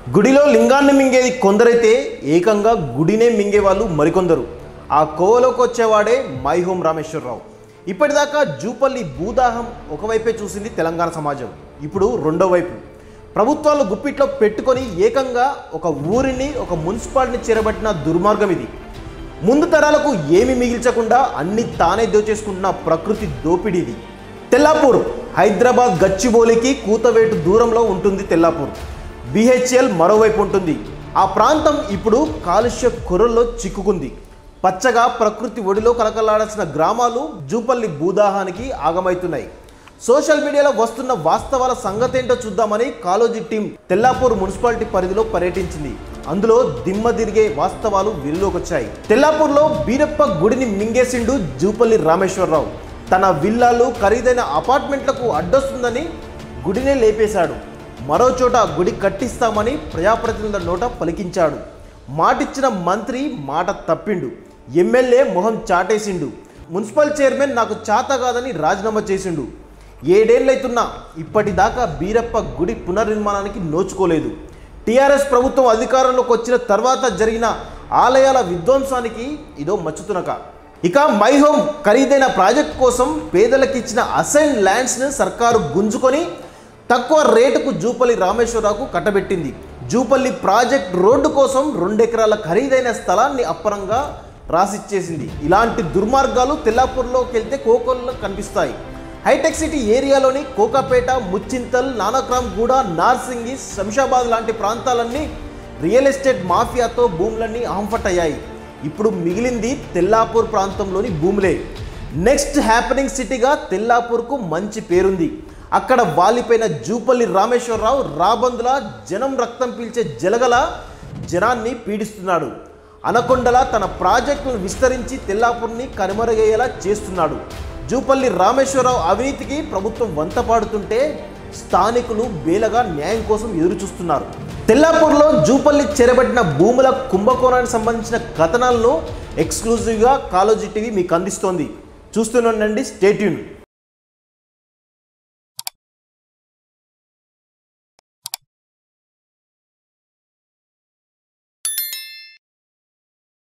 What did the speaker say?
గుడిలో లింగాన్ని మింగేది కొందరైతే ఏకంగా గుడినే మింగే వాళ్ళు మరికొందరు ఆ కోవలోకి వచ్చేవాడే మై హోమ్ రామేశ్వరరావు ఇప్పటిదాకా జూపల్లి భూదాహం ఒకవైపే చూసింది తెలంగాణ సమాజం ఇప్పుడు రెండో వైపు ప్రభుత్వాలు గుప్పిట్లో పెట్టుకొని ఏకంగా ఒక ఊరిని ఒక మున్సిపాలిటీని చేరబట్టిన దుర్మార్గం ఇది ముందు తరాలకు ఏమి మిగిల్చకుండా అన్ని తానే దోచేసుకుంటున్న ప్రకృతి దోపిడీది తెల్లాపూర్ హైదరాబాద్ గచ్చిబౌలికి కూతవేటు దూరంలో ఉంటుంది తెల్లాపూర్ బిహెచ్ఎల్ మరోవైపు ఉంటుంది ఆ ప్రాంతం ఇప్పుడు కాలుష్య కొరల్లో చిక్కుకుంది పచ్చగా ప్రకృతి ఒడిలో కలకలాడాల్సిన గ్రామాలు జూపల్లి భూదాహానికి ఆగమవుతున్నాయి సోషల్ మీడియాలో వస్తున్న వాస్తవాల సంగతేంటో చూద్దామని కాలోజీ టీం తెల్లాపూర్ మున్సిపాలిటీ పరిధిలో పర్యటించింది అందులో దిమ్మ తిరిగే వాస్తవాలు వెలుగులోకి వచ్చాయి తెల్లాపూర్లో బీరప్ప గుడిని మింగేసిండు జూపల్లి రామేశ్వరరావు తన విల్లాలు ఖరీదైన అపార్ట్మెంట్లకు అడ్డొస్తుందని గుడినే లేపేశాడు మరో చోట గుడి కట్టిస్తామని ప్రజాప్రతినిధుల నోట పలికించాడు మాటిచ్చిన మంత్రి మాట తప్పిండు ఎమ్మెల్యే మొహం చాటేసిండు మున్సిపల్ చైర్మన్ నాకు చాత కాదని రాజీనామా చేసిండు ఏడేళ్లైతున్నా ఇప్పటిదాకా బీరప్ప గుడి పునర్నిర్మాణానికి నోచుకోలేదు టీఆర్ఎస్ ప్రభుత్వం అధికారంలోకి వచ్చిన తర్వాత జరిగిన ఆలయాల విధ్వంసానికి ఇదో మచ్చుతునక ఇక మై హోమ్ ఖరీదైన ప్రాజెక్ట్ కోసం పేదలకు ఇచ్చిన అసైన్ ల్యాండ్స్ని సర్కారు గుంజుకొని తక్కువ రేటుకు జూపల్లి రామేశ్వరరావుకు కట్టబెట్టింది జూపల్లి ప్రాజెక్ట్ రోడ్డు కోసం రెండెకరాల ఖరీదైన స్థలాన్ని అప్పరంగా రాసిచ్చేసింది ఇలాంటి దుర్మార్గాలు తెల్లాపూర్లోకి వెళ్తే కోకొల్లో కనిపిస్తాయి హైటెక్ సిటీ ఏరియాలోని కోకాపేట ముచ్చింతల్ నానక్రామ్ గూడ నార్సింగి శంషాబాద్ లాంటి ప్రాంతాలన్నీ రియల్ ఎస్టేట్ మాఫియాతో భూములన్నీ ఆంఫట్ అయ్యాయి ఇప్పుడు మిగిలింది తెల్లాపూర్ ప్రాంతంలోని భూములే నెక్స్ట్ హ్యాపెనింగ్ సిటీగా తెల్లాపూర్కు మంచి పేరుంది అక్కడ వాలిపోయిన జూపల్లి రామేశ్వరరావు రాబందులా జనం రక్తం పీల్చే జలగల జనాన్ని పీడిస్తున్నాడు అనకొండలా తన ప్రాజెక్టులను విస్తరించి తెల్లాపూర్ని కనుమరుగయ్యేలా చేస్తున్నాడు జూపల్లి రామేశ్వరరావు అవినీతికి ప్రభుత్వం వంత పాడుతుంటే స్థానికులు బేలగా న్యాయం కోసం ఎదురు చూస్తున్నారు తెల్లాపూర్లో జూపల్లి చెరబడిన భూముల కుంభకోణానికి సంబంధించిన కథనాలను ఎక్స్క్లూజివ్గా కాలోజీ టీవీ మీకు అందిస్తోంది చూస్తూనే ఉండండి స్టేట్యూన్